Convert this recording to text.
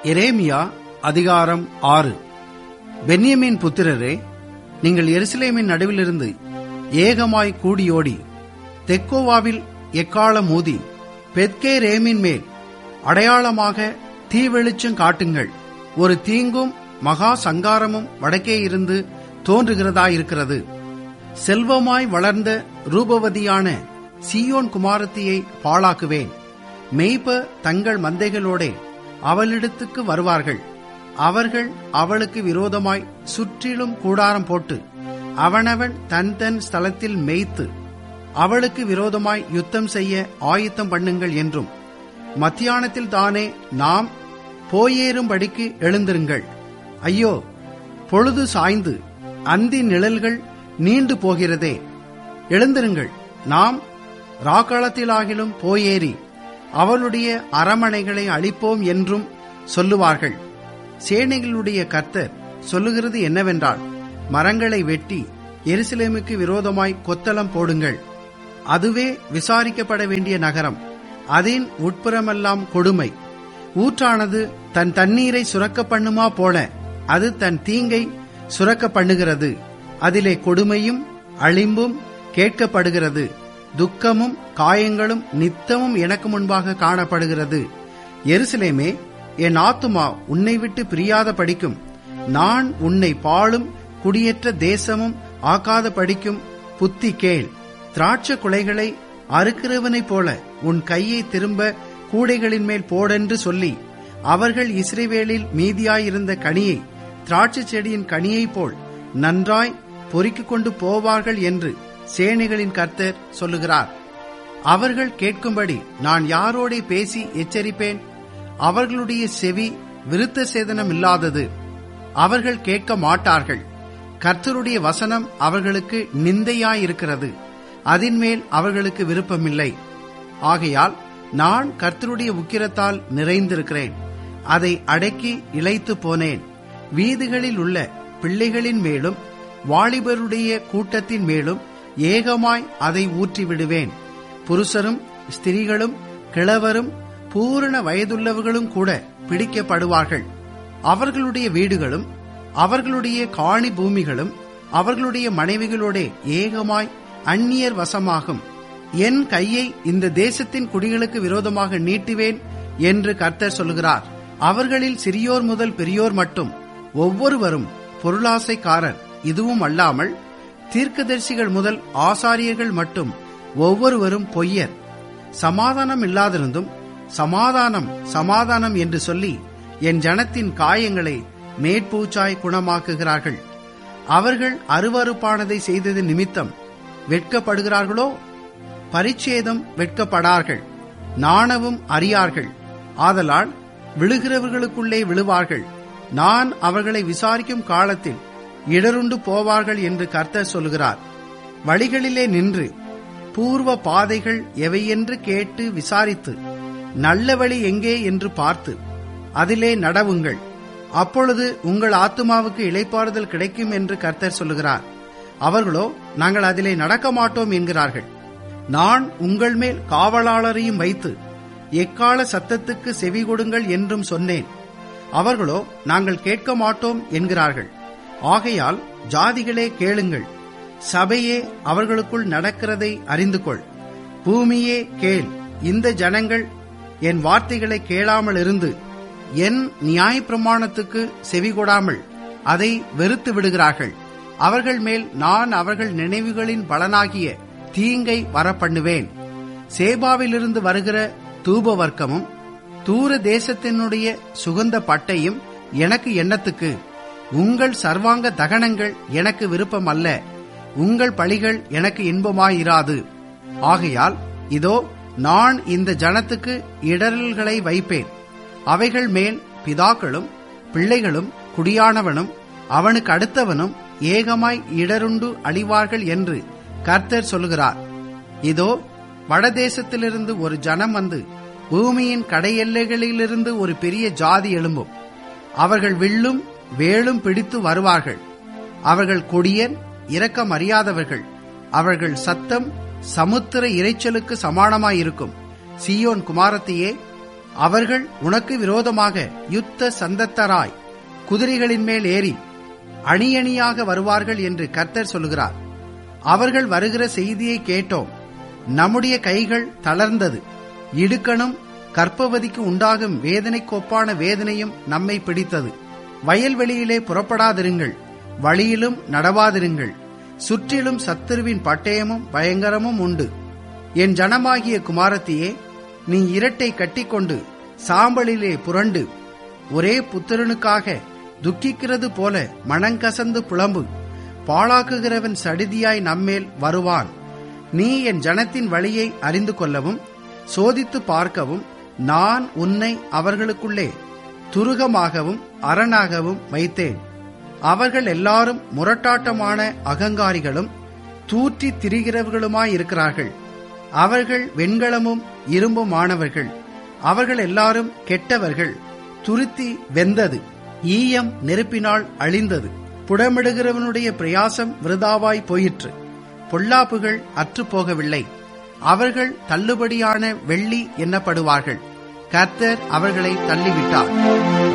எரேமியா அதிகாரம் ஆறு பென்யமீன் புத்திரரே நீங்கள் எருசலேமின் நடுவிலிருந்து ஏகமாய் கூடியோடி தெக்கோவாவில் எக்காலம் ஊதி பெத்கே ரேமின் மேல் அடையாளமாக தீ வெளிச்சம் காட்டுங்கள் ஒரு தீங்கும் மகா சங்காரமும் வடக்கே இருந்து தோன்றுகிறதாயிருக்கிறது செல்வமாய் வளர்ந்த ரூபவதியான சீயோன் குமாரத்தியை பாழாக்குவேன் மெய்ப்ப தங்கள் மந்தைகளோடே அவளிடத்துக்கு வருவார்கள் அவர்கள் அவளுக்கு விரோதமாய் சுற்றிலும் கூடாரம் போட்டு அவனவன் தன் தன் ஸ்தலத்தில் மேய்த்து அவளுக்கு விரோதமாய் யுத்தம் செய்ய ஆயத்தம் பண்ணுங்கள் என்றும் மத்தியானத்தில் தானே நாம் போயேறும்படிக்கு எழுந்திருங்கள் ஐயோ பொழுது சாய்ந்து அந்தி நிழல்கள் நீண்டு போகிறதே எழுந்திருங்கள் நாம் ராக்காலத்திலாகிலும் போயேறி அவளுடைய அரமனைகளை அழிப்போம் என்றும் சொல்லுவார்கள் சேனைகளுடைய கர்த்தர் சொல்லுகிறது என்னவென்றால் மரங்களை வெட்டி எருசலேமுக்கு விரோதமாய் கொத்தளம் போடுங்கள் அதுவே விசாரிக்கப்பட வேண்டிய நகரம் அதன் உட்புறமெல்லாம் கொடுமை ஊற்றானது தன் தண்ணீரை சுரக்க பண்ணுமா போல அது தன் தீங்கை சுரக்க பண்ணுகிறது அதிலே கொடுமையும் அழிம்பும் கேட்கப்படுகிறது துக்கமும் காயங்களும் நித்தமும் எனக்கு முன்பாக காணப்படுகிறது எருசலேமே என் ஆத்துமா உன்னை விட்டு பிரியாத படிக்கும் நான் உன்னை பாழும் குடியேற்ற தேசமும் ஆக்காத படிக்கும் புத்தி கேள் திராட்ச குலைகளை அறுக்கிறவனைப் போல உன் கையை திரும்ப கூடைகளின் மேல் போடென்று சொல்லி அவர்கள் இஸ்ரேவேலில் மீதியாயிருந்த கனியை திராட்சை செடியின் கனியைப் போல் நன்றாய் பொறுக்கிக் கொண்டு போவார்கள் என்று சேனைகளின் கர்த்தர் சொல்லுகிறார் அவர்கள் கேட்கும்படி நான் யாரோடே பேசி எச்சரிப்பேன் அவர்களுடைய செவி விருத்த சேதனம் இல்லாதது அவர்கள் கேட்க மாட்டார்கள் கர்த்தருடைய வசனம் அவர்களுக்கு நிந்தையாயிருக்கிறது அதின்மேல் அவர்களுக்கு விருப்பமில்லை ஆகையால் நான் கர்த்தருடைய உக்கிரத்தால் நிறைந்திருக்கிறேன் அதை அடக்கி இழைத்து போனேன் வீதிகளில் உள்ள பிள்ளைகளின் மேலும் வாலிபருடைய கூட்டத்தின் மேலும் ஏகமாய் அதை ஊற்றி விடுவேன் புருஷரும் ஸ்திரீகளும் கிழவரும் பூரண வயதுள்ளவர்களும் கூட பிடிக்கப்படுவார்கள் அவர்களுடைய வீடுகளும் அவர்களுடைய காணி பூமிகளும் அவர்களுடைய மனைவிகளோட ஏகமாய் அந்நியர் வசமாகும் என் கையை இந்த தேசத்தின் குடிகளுக்கு விரோதமாக நீட்டுவேன் என்று கர்த்தர் சொல்கிறார் அவர்களில் சிறியோர் முதல் பெரியோர் மட்டும் ஒவ்வொருவரும் பொருளாசைக்காரர் இதுவும் அல்லாமல் தீர்க்கதரிசிகள் முதல் ஆசாரியர்கள் மட்டும் ஒவ்வொருவரும் பொய்யர் சமாதானம் இல்லாதிருந்தும் சமாதானம் சமாதானம் என்று சொல்லி என் ஜனத்தின் காயங்களை மேற்பூச்சாய் குணமாக்குகிறார்கள் அவர்கள் அருவறுப்பானதை செய்தது நிமித்தம் வெட்கப்படுகிறார்களோ பரிச்சேதம் வெட்கப்படார்கள் நாணவும் அறியார்கள் ஆதலால் விழுகிறவர்களுக்குள்ளே விழுவார்கள் நான் அவர்களை விசாரிக்கும் காலத்தில் இடருண்டு போவார்கள் என்று கர்த்தர் சொல்கிறார் வழிகளிலே நின்று பூர்வ பாதைகள் எவையென்று கேட்டு விசாரித்து நல்ல வழி எங்கே என்று பார்த்து அதிலே நடவுங்கள் அப்பொழுது உங்கள் ஆத்துமாவுக்கு இளைப்பாறுதல் கிடைக்கும் என்று கர்த்தர் சொல்லுகிறார் அவர்களோ நாங்கள் அதிலே நடக்க மாட்டோம் என்கிறார்கள் நான் உங்கள் மேல் காவலாளரையும் வைத்து எக்கால சத்தத்துக்கு செவி கொடுங்கள் என்றும் சொன்னேன் அவர்களோ நாங்கள் கேட்க மாட்டோம் என்கிறார்கள் ஆகையால் ஜாதிகளே கேளுங்கள் சபையே அவர்களுக்குள் நடக்கிறதை அறிந்து கொள் பூமியே கேள் இந்த ஜனங்கள் என் வார்த்தைகளை கேளாமல் இருந்து என் நியாய பிரமாணத்துக்கு செவிகொடாமல் அதை வெறுத்து விடுகிறார்கள் அவர்கள் மேல் நான் அவர்கள் நினைவுகளின் பலனாகிய தீங்கை வரப்பண்ணுவேன் சேபாவிலிருந்து வருகிற தூப வர்க்கமும் தூர தேசத்தினுடைய சுகந்த பட்டையும் எனக்கு எண்ணத்துக்கு உங்கள் சர்வாங்க தகனங்கள் எனக்கு விருப்பம் அல்ல உங்கள் பழிகள் எனக்கு இன்பமாயிராது ஆகையால் இதோ நான் இந்த ஜனத்துக்கு இடரல்களை வைப்பேன் அவைகள் மேல் பிதாக்களும் பிள்ளைகளும் குடியானவனும் அவனுக்கு அடுத்தவனும் ஏகமாய் இடருண்டு அழிவார்கள் என்று கர்த்தர் சொல்லுகிறார் இதோ வடதேசத்திலிருந்து ஒரு ஜனம் வந்து பூமியின் கடையெல்லைகளிலிருந்து ஒரு பெரிய ஜாதி எழும்பும் அவர்கள் வில்லும் வேலும் பிடித்து வருவார்கள் அவர்கள் கொடியன் இரக்கம் அறியாதவர்கள் அவர்கள் சத்தம் சமுத்திர இரைச்சலுக்கு சமானமாயிருக்கும் சீயோன் குமாரத்தியே அவர்கள் உனக்கு விரோதமாக யுத்த சந்தத்தராய் குதிரைகளின் மேல் ஏறி அணியணியாக வருவார்கள் என்று கர்த்தர் சொல்கிறார் அவர்கள் வருகிற செய்தியை கேட்டோம் நம்முடைய கைகள் தளர்ந்தது இடுக்கணும் கற்பவதிக்கு உண்டாகும் வேதனைக்கு ஒப்பான வேதனையும் நம்மை பிடித்தது வயல்வெளியிலே புறப்படாதிருங்கள் வழியிலும் நடவாதிருங்கள் சுற்றிலும் சத்துருவின் பட்டயமும் பயங்கரமும் உண்டு என் ஜனமாகிய குமாரத்தியே நீ இரட்டை கட்டிக்கொண்டு சாம்பலிலே புரண்டு ஒரே புத்திரனுக்காக துக்கிக்கிறது போல மனங்கசந்து புலம்பு பாழாக்குகிறவன் சடிதியாய் நம்மேல் வருவான் நீ என் ஜனத்தின் வழியை அறிந்து கொள்ளவும் சோதித்து பார்க்கவும் நான் உன்னை அவர்களுக்குள்ளே துருகமாகவும் அரணாகவும் வைத்தேன் அவர்கள் எல்லாரும் முரட்டாட்டமான அகங்காரிகளும் தூற்றி திரிகிறவர்களுமாயிருக்கிறார்கள் அவர்கள் வெண்கலமும் இரும்புமானவர்கள் அவர்கள் எல்லாரும் கெட்டவர்கள் துருத்தி வெந்தது ஈயம் நெருப்பினால் அழிந்தது புடமிடுகிறவனுடைய பிரயாசம் விருதாவாய் போயிற்று பொல்லாப்புகள் அற்றுப்போகவில்லை அவர்கள் தள்ளுபடியான வெள்ளி எண்ணப்படுவார்கள் கர்த்தர் அவர்களை தள்ளிவிட்டார்